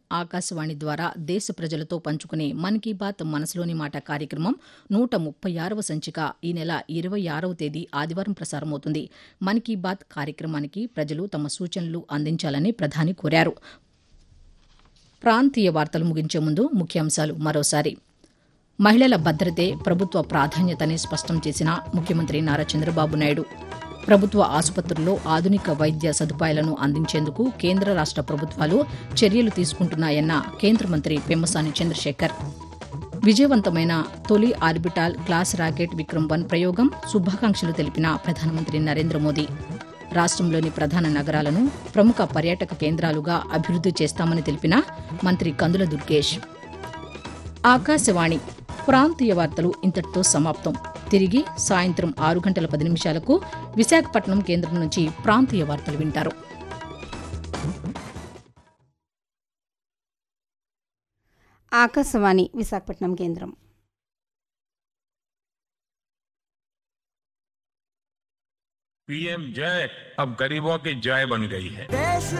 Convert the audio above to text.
ఆకాశవాణి ద్వారా దేశ ప్రజలతో పంచుకునే మన్ కీ బాత్ మనసులోని మాట కార్యక్రమం నూట ముప్పై ఆరవ సంచిక ఈ నెల ఇరవై ఆరవ తేదీ ఆదివారం ప్రసారమవుతుంది మన్ కీ బాత్ కార్యక్రమానికి ప్రజలు తమ సూచనలు అందించాలని ప్రధాని కోరారు ప్రాంతీయ వార్తలు ముగించే ముందు ముఖ్యాంశాలు మరోసారి మహిళల భద్రతే ప్రభుత్వ ప్రాధాన్యతని స్పష్టం చేసిన ముఖ్యమంత్రి నారా చంద్రబాబు నాయుడు ప్రభుత్వ ఆసుపత్రుల్లో ఆధునిక వైద్య సదుపాయాలను అందించేందుకు కేంద్ర రాష్ట ప్రభుత్వాలు చర్యలు తీసుకుంటున్నాయన్న కేంద్ర మంత్రి పెమ్మసాని చంద్రశేఖర్ విజయవంతమైన తొలి orbital class rocket Vikram one ప్రయోగం శుభాకాంక్షలు తెలిపిన ప్రధానమంత్రి నరేంద్ర మోదీ రాష్ట్రంలోని ప్రధాన నగరాలను ప్రముఖ పర్యాటక కేంద్రాలుగా అభివృద్ది చేస్తామని తెలిపిన మంత్రి కందుల దుర్గేష్ ఆకాశవాణి ప్రాంతీయ వార్తలు ఇంతటితో సమాప్తం తిరిగి సాయంత్రం ఆరు గంటల పది నిమిషాలకు విశాఖపట్నం కేంద్రం నుంచి ప్రాంతీయ వార్తలు వింటారు ఆకాశవాణి విశాఖపట్నం కేంద్రం पीएम जय अब गरीबों की जय बन गई है देश